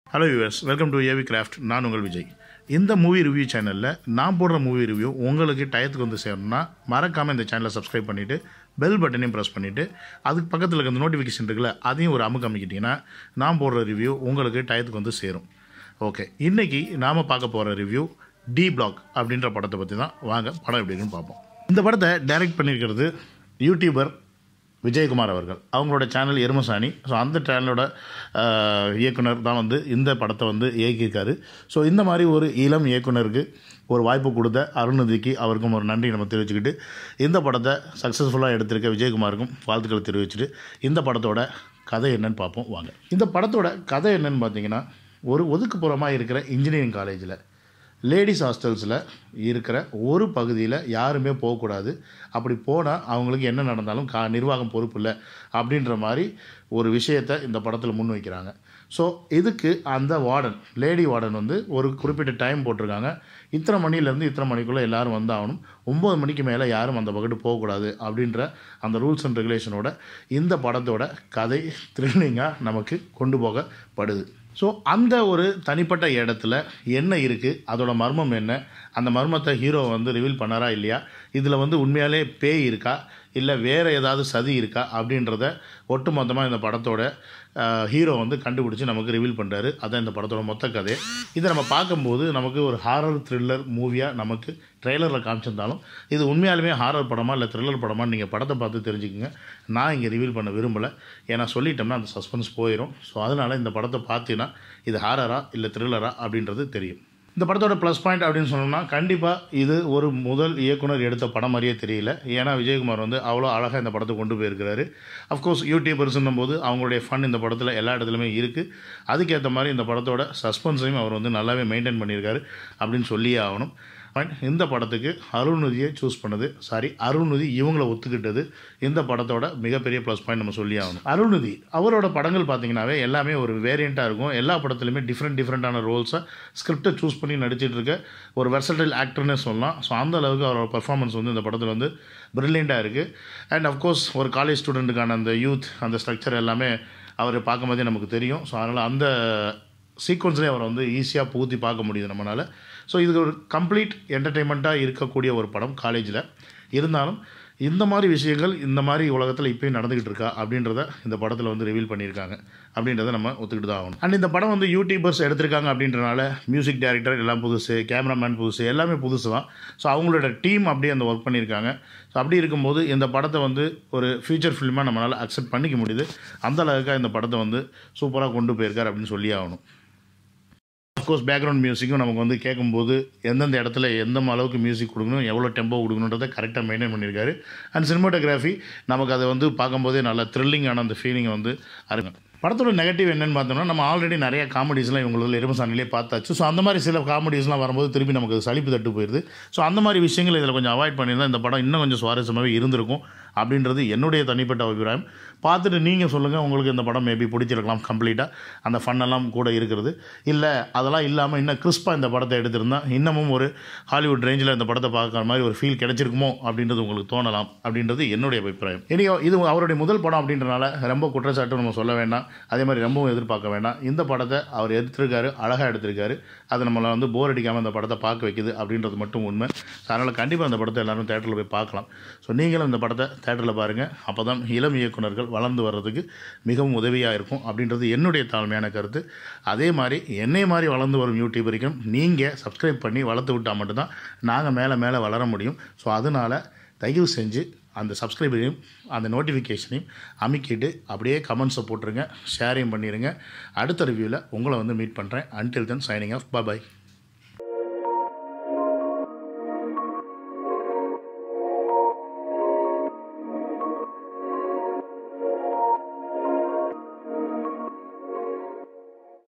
hello யூஎஸ் welcome to A V craft நான் உங்கள் விஜய் இந்த மூவி ரிவ்யூ சேனலில் நான் போடுற மூவி ரிவ்யூ உங்களுக்கு டயத்துக்கு வந்து சேரணும்னா மறக்காமல் இந்த சேனலை சப்ஸ்கிரைப் பண்ணிவிட்டு பெல் பட்டனையும் ப்ரெஸ் பண்ணிவிட்டு அதுக்கு பக்கத்தில் இருக்க அந்த நோட்டிஃபிகேஷன் இருக்குல்ல அதையும் ஒரு அமுக்கு அமைக்கிட்டிங்கன்னா நான் போடுற ரிவ்யூ உங்களுக்கு டயத்துக்கு வந்து சேரும் ஓகே இன்றைக்கி நாம் பார்க்க போகிற ரிவ்யூ டி பிளாக் அப்படின்ற படத்தை பற்றி தான் வாங்க படம் எப்படி இருக்குன்னு பார்ப்போம் இந்த படத்தை டைரக்ட் பண்ணியிருக்கிறது யூடியூபர் விஜயகுமார் அவர்கள் அவங்களோட சேனல் எருமசாணி ஸோ அந்த சேனலோட ஆஹ், இயக்குனர் தான் வந்து இந்த படத்தை வந்து இயக்கியிருக்காரு ஸோ இந்த மாதிரி ஒரு இளம் இயக்குனருக்கு ஒரு வாய்ப்பு கொடுத்த அருள்நிதிக்கு அவருக்கும் ஒரு நன்றி நம்ம தெரிவிச்சுக்கிட்டு இந்த படத்தை சக்ஸஸ்ஃபுல்லாக எடுத்திருக்க விஜயகுமாருக்கும் வாழ்த்துக்களை தெரிவிச்சுட்டு இந்த படத்தோட கதை என்னன்னு பார்ப்போம் வாங்க இந்த படத்தோட கதை என்னன்னு பார்த்தீங்கன்னா ஒரு ஒதுக்குப்புறமாக இருக்கிற இன்ஜினியரிங் காலேஜில் லேடிஸ் ஹாஸ்டல்ஸில் இருக்கிற ஒரு பகுதியில் யாருமே போகக்கூடாது அப்படி போனால் அவங்களுக்கு என்ன நடந்தாலும் கா நிர்வாகம் பொறுப்பு இல்லை அப்படின்ற மாதிரி ஒரு விஷயத்தை இந்த படத்தில் முன்வைக்கிறாங்க ஸோ இதுக்கு அந்த வார்டன் லேடி வார்டன் வந்து ஒரு குறிப்பிட்ட டைம் போட்டிருக்காங்க இத்தனை மணிலேருந்து இத்தனை மணிக்குள்ளே எல்லாரும் வந்தாகணும் ஒம்பது மணிக்கு மேலே யாரும் அந்த பக்கத்து போகக்கூடாது அப்படின்ற அந்த ரூல்ஸ் அண்ட் ரெகுலேஷனோட இந்த படத்தோட கதை த்ரில்லிங்காக நமக்கு கொண்டு போகப்படுது ஸோ அந்த ஒரு தனிப்பட்ட இடத்துல என்ன இருக்குது அதோட மர்மம் என்ன அந்த மர்மத்தை ஹீரோ வந்து ரிவீல் பண்ணாரா இல்லையா இதில் வந்து உண்மையாலே பேய் இருக்கா இல்லை வேறு ஏதாவது சதி இருக்கா அப்படின்றத ஒட்டுமொத்தமாக இந்த படத்தோட ஹீரோ வந்து கண்டுபிடிச்சி நமக்கு ரிவீல் பண்ணுறாரு அதான் இந்த படத்தோட மொத்த கதை இதை நம்ம பார்க்கும்போது நமக்கு ஒரு ஹாரர் த்ரில்லர் மூவியாக நமக்கு ட்ரெய்லரில் காமிச்சிருந்தாலும் இது உண்மையாலுமே ஹாரர் படமா இல்லை த்ரில்லர் படமா நீங்கள் படத்தை பார்த்து தெரிஞ்சுக்கங்க நான் இங்கே ரிவீல் பண்ண விரும்பலை ஏன்னா சொல்லிட்டோம்னா அந்த சஸ்பென்ஸ் போயிடும் ஸோ அதனால் இந்த படத்தை பார்த்தீங்கன்னா இது ஹாரரா இல்லை த்ரில்லரா அப்படின்றது தெரியும் இந்த படத்தோட ப்ளஸ் பாயிண்ட் அப்படின்னு சொன்னோம்னா கண்டிப்பாக இது ஒரு முதல் இயக்குனர் எடுத்த படம் மாதிரியே தெரியல ஏன்னா விஜயகுமார் வந்து அவ்வளோ அழகாக இந்த படத்தை கொண்டு போயிருக்கிறாரு அஃப்கோர்ஸ் யூடியூபர்ஸ்ன்னும் போது அவங்களுடைய ஃபன் இந்த படத்தில் எல்லா இடத்துலையுமே இருக்குது அதுக்கேற்ற மாதிரி இந்த படத்தோட சஸ்பென்ஸையும் அவர் வந்து நல்லாவே மெயின்டைன் பண்ணியிருக்காரு அப்படின்னு சொல்லியே ஆகணும் அண்ட் இந்த படத்துக்கு அருள்நிதியை சூஸ் பண்ணது சாரி அருள்நிதி இவங்கள ஒத்துக்கிட்டது இந்த படத்தோட மிகப்பெரிய ப்ளஸ் பாயிண்ட் நம்ம சொல்லி ஆகணும் அருள்நிதி அவரோட படங்கள் பார்த்தீங்கன்னாவே எல்லாமே ஒரு வேரியண்ட்டாக இருக்கும் எல்லா படத்துலையுமே டிஃப்ரெண்ட் டிஃப்ரெண்ட்டான ரோல்ஸை ஸ்கிரிப்டை சூஸ் பண்ணி நடிச்சிட்டு இருக்க ஒரு வெர்சடைல் ஆக்டர்னே சொல்லலாம் ஸோ அந்த அளவுக்கு அவரோட பர்ஃபார்மன்ஸ் வந்து இந்த படத்தில் வந்து ப்ரில்லியண்ட்டாக இருக்குது அண்ட் அஃப்கோர்ஸ் ஒரு காலேஜ் ஸ்டூடெண்ட்டுக்கான அந்த யூத் அந்த ஸ்ட்ரக்சர் எல்லாமே அவர் பார்க்கும்போதே நமக்கு தெரியும் ஸோ அதனால் அந்த சீக்வன்ஸ்லேயே அவரை வந்து ஈஸியாக புகுத்தி பார்க்க முடியுது நம்மளால் ஸோ இது ஒரு கம்ப்ளீட் என்டர்டெயின்மெண்ட்டாக இருக்கக்கூடிய ஒரு படம் காலேஜில் இருந்தாலும் இந்த மாதிரி விஷயங்கள் இந்த மாதிரி உலகத்தில் இப்போயும் நடந்துக்கிட்டு இருக்கா அப்படின்றத இந்த படத்தில் வந்து ரிவீல் பண்ணியிருக்காங்க அப்படின்றத நம்ம ஒத்துக்கிட்டு தான் ஆகணும் அண்ட் இந்த படம் வந்து யூடியூபர்ஸ் எடுத்திருக்காங்க அப்படின்றனால மியூசிக் டைரக்டர் எல்லாம் புதுசு கேமராமேன் புதுசு எல்லாமே புதுசு தான் ஸோ அவங்களோட டீம் அப்படியே அந்த ஒர்க் பண்ணியிருக்காங்க ஸோ அப்படி இருக்கும்போது இந்த படத்தை வந்து ஒரு ஃபியூச்சர் ஃபில்மாக நம்மளால் அக்செப்ட் பண்ணிக்க முடியுது அந்த அளவுக்கு இந்த படத்தை வந்து சூப்பராக கொண்டு போயிருக்கார் அப்படின்னு சொல்லி ஆகணும் அஃப்கோர்ஸ் பேக்ரவுண்ட் மியூசிக்கும் நமக்கு வந்து கேட்கும்போது எந்தெந்த இடத்துல எந்த அளவுக்கு மியூசிக் கொடுக்கணும் எவ்வளோ டெம்போ கொடுக்கணுன்றதை கரெக்டாக மெயின்டைன் பண்ணியிருக்காரு அண்ட் சினிமாட்டோகிராஃபி நமக்கு அதை வந்து பார்க்கும்போதே நல்ல த்ரில்லிங்கான அந்த ஃபீலிங்கை வந்து அருங்க படத்தோட நெகட்டிவ் என்னன்னு பார்த்தோம்னா நம்ம ஆல்ரெடி நிறைய காமெடிஸ்லாம் இவங்களுக்கு எருமசானிலே பார்த்தாச்சு ஸோ அந்த மாதிரி சில காமெடிஸ்லாம் வரும்போது திருப்பி நமக்கு அது சலிப்பு தட்டு போயிடுது ஸோ அந்த மாதிரி விஷயங்கள் இதில் கொஞ்சம் அவாய்ட் பண்ணியிருந்தால் இந்த படம் இன்னும் கொஞ்சம் சுவாரஸ்யமாகவே இருந்திருக்கும் அப்படின்றது என்னுடைய தனிப்பட்ட அபிப்பிராயம் பார்த்துட்டு நீங்கள் சொல்லுங்கள் உங்களுக்கு இந்த படம் மேபி பிடிச்சிருக்கலாம் கம்ப்ளீட்டாக அந்த ஃபன்னெல்லாம் கூட இருக்கிறது இல்லை அதெல்லாம் இல்லாமல் இன்னும் கிறிஸ்பாக இந்த படத்தை எடுத்திருந்தால் இன்னமும் ஒரு ஹாலிவுட் ரேஞ்சில் இந்த படத்தை பார்க்குற மாதிரி ஒரு ஃபீல் கிடைச்சிருக்குமோ அப்படின்றது உங்களுக்கு தோணலாம் அப்படின்றது என்னுடைய அபிப்பிராயம் இனி இது அவருடைய முதல் படம் அப்படின்றனால ரொம்ப குற்றச்சாட்டு நம்ம சொல்ல வேண்டாம் அதே மாதிரி ரொம்பவும் எதிர்பார்க்க வேண்டாம் இந்த படத்தை அவர் எடுத்திருக்காரு அழகாக எடுத்திருக்காரு அது நம்மளை வந்து போர் அடிக்காமல் இந்த படத்தை பார்க்க வைக்குது அப்படின்றது மட்டும் உண்மை அதனால் கண்டிப்பாக இந்த படத்தை எல்லாரும் தேட்டரில் போய் பார்க்கலாம் ஸோ நீங்களும் இந்த படத்தை தேட்டரில் பாருங்கள் அப்போ தான் இளம் இயக்குனர்கள் வளர்ந்து வர்றதுக்கு மிகவும் உதவியாக இருக்கும் அப்படின்றது என்னுடைய தாழ்மையான கருத்து அதே மாதிரி என்னை மாதிரி வளர்ந்து வரும் யூடியூபருக்கும் நீங்கள் சப்ஸ்கிரைப் பண்ணி வளர்த்து விட்டால் மட்டும்தான் நாங்கள் மேலே மேலே வளர முடியும் ஸோ அதனால் தயவு செஞ்சு அந்த சப்ஸ்கிரைபரையும் அந்த நோட்டிஃபிகேஷனையும் அமைக்கிட்டு அப்படியே கமெண்ட்ஸை போட்டுருங்க ஷேரையும் பண்ணிடுங்க அடுத்த ரிவ்யூவில் உங்களை வந்து மீட் பண்ணுறேன் அன்டில் தென் சைனிங் ஆஃப் பாய்